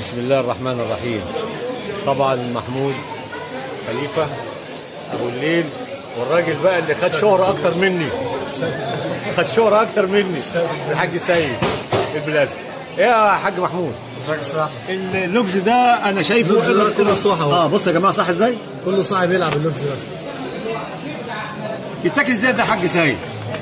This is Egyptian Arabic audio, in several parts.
بسم الله الرحمن الرحيم طبعا محمود خليفة أبو الليل والراجل بقى اللي خد شهرة أكتر مني خد شهرة أكتر مني الحاج سيد البلازي إيه يا حاج محمود ازيك الصراحه اللوكز ده أنا شايفه اللوكز ده كله صح أهو. اه بص يا جماعة صح إزاي؟ كله صاحب يلعب اللوكس ده يتاكل إزاي ده يا حاج سيد؟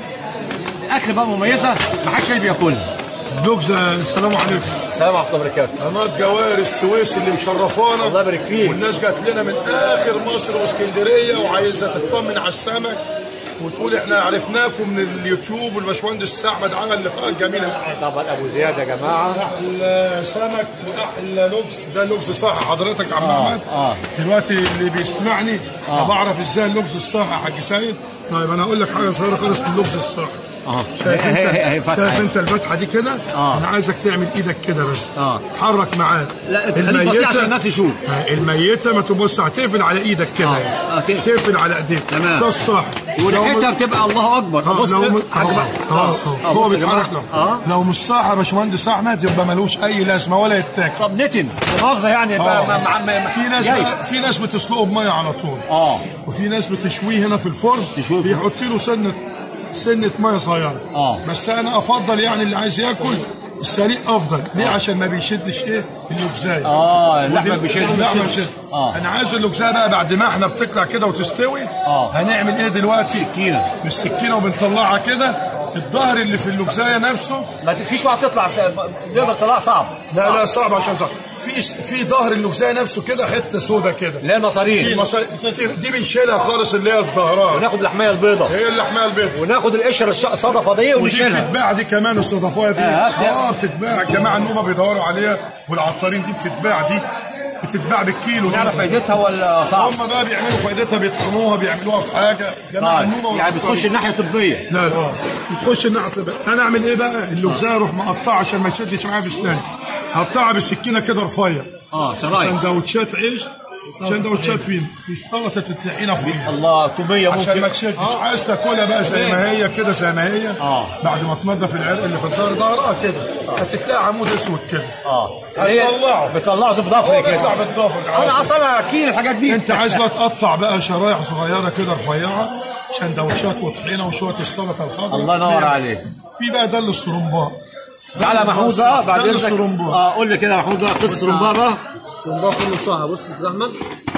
أكل بقى مميزة محدش بياكلها دوكس السلام عليكم السلام عليكم وبركاته قناه جوار السويس اللي مشرفانا الله يبارك فيك. والناس جات لنا من اخر مصر واسكندريه وعايزه تطمن على السمك وتقول احنا عرفناكم من اليوتيوب والباشمهندس احمد عمل لقاءات جميله معانا طبعا أبو زياد يا جماعة احلى سمك واحلى لوكس ده لوكس صح حضرتك يا عم احمد آه. دلوقتي اللي بيسمعني طب اعرف ازاي اللوكس الصح يا حاج سيد طيب انا هقول لك حاجه صغيره خالص في اللوكس الصح اه شايف هي- هي- هي انت فتحة. شايف انت الفتحه دي كده آه. انا عايزك تعمل ايدك كده بس آه. تحرك معاه لا خليك بطيء عشان الناس تشوف الميته ما تبص هتقفل على ايدك كده آه. يعني. آه، تقفل. تقفل على ايديك تمام. ده الصح وريحتها لو- بتبقى الله اكبر آه، بص لو م- حاجة بقى. آه، آه، آه، هو بص يا جماعة. بيتحرك له اه لو مش صح يا باشمهندس احمد يبقى ملوش اي لازمه ولا يتاكل طب نتن مؤاخذه يعني بقى آه. مع مع مع في ناس جاي. بقى في ناس بتسلقه بميه على طول اه وفي ناس بتشويه هنا في الفرن تشويه في بيحط له سنه سنه ميه صغيره آه. بس انا افضل يعني اللي عايز ياكل السريع افضل ليه عشان ما بيشدش ايه اللوكزايه اه اللحمه ودي- بيشد اللحمه بيشد اه انا عايز اللوكزايه بقى بعد ما احنا بتطلع كده وتستوي آه. هنعمل ايه دلوقتي سكينة. بالسكينه وبنطلعها كده الظهر اللي في اللوكزايه نفسه ما فيش واحد تطلع يقدر طلع صعب لا لا صعب عشان صعب في في ظهر اللوكزايه نفسه كده حته سودا كده اللي هي المصارين في مصاري دي بنشيلها خالص اللي هي الظهران وناخد اللحميه البيضاء هي اللحمه البيض وناخد القشره الش- الصدفه دي ودي ونشيلها بتتباع دي كمان الصدفايه دي آه، اه بتتباع الجماعه النوبه بيدوروا عليها والعطارين دي بتتباع دي بتتباع بالكيلو نعرف فايدتها ولا صعب هم بقى بيعملوا فايدتها بيطحنوها بيعملوها في حاجه جماعه طيب. النوبه يعني والعطارين. بتخش الناحيه الطبيه لا لا بتخش الناحيه الطبية. انا اعمل ايه بقى اللوكزايه اروح مقطعها عشان ما يشدش معايا في اسناني هقطعها بالسكينه كده رفيع اه شرايح سندوتشات عيش سندوتشات فين سلطه الطحينه فوقيها الله طوبيه عشان ما ممكن تشدش عايز تاكلها بقى زي ما هي كده زي ما هي آه. بعد ما تنضف العرق اللي في الظهر ظهرها كده هتتلاقي عمود اسود كده اه هتطلعه. بتطلعه هو بضفر بيطلع كده بالضفر انا اصلا اكيل الحاجات دي انت عايز بقى تقطع بقى شرايح صغيره كده رفيعه سندوتشات وطحينه وشويه السلطه الخضراء الله ينور عليك في بقى ده السرمباء تعالى يا محمود بقى بعد ده اذنك السرمبا. اه قول لي كده يا محمود بقى قصه السرمبا بقى الصندوق كله صح بص يا احمد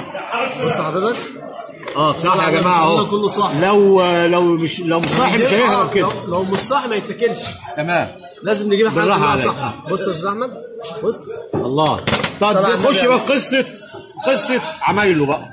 بص حضرتك اه بصراحه يا صح، جماعه الشغل اهو كله صح. لو لو مش لو مش صاحي مش هيهرب كده لو- لو مش صح ما يتاكلش تمام لازم نجيب حاجه بالراحة كلها عليك. صح بص يا استاذ احمد بص الله طب صلاة على خش النبي. بقى في قصه قصه عمايله بقى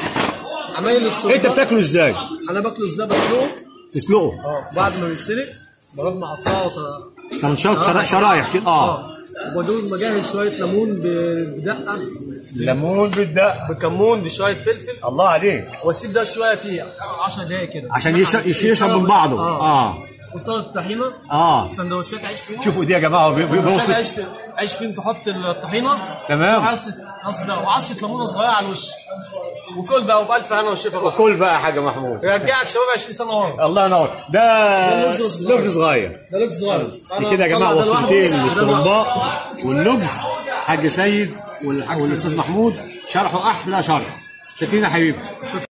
عمايل الصندوق انت بتاكله ازاي؟ انا باكله ازاي بسلقه تسلقه اه بعد ما بيتسلق بروح مقطعه ط- طنشات شرا- شرايح كده اه اه وبدون مجهز شويه ليمون ب- بدقه ليمون بالدق بكمون بشويه فلفل الله عليك واسيب ده شويه فيه 10 دقايق كده عشان يشرب يشرب من بعضه اه وسلطه طحينه اه سندوتشات عيش فين شوفوا دي يا جماعه بي- بي- سندوتشات بيوصف عيش عيش فين تحط الطحينه تمام. وعصه عصه وعصه ليمونه صغيره على الوش وكل بقى وبالف هنا وشفا بقى كل بقى يا حاج محمود يرجعك شباب 20 سنه ورا الله ينور ده لغز صغير. لغز صغير ده لوكس صغير دي كده يا جماعه وصلتين للسرمباء واللغز حاج سيد والح- والاستاذ محمود شرحوا احلى شرح شاكرين يا حبيبي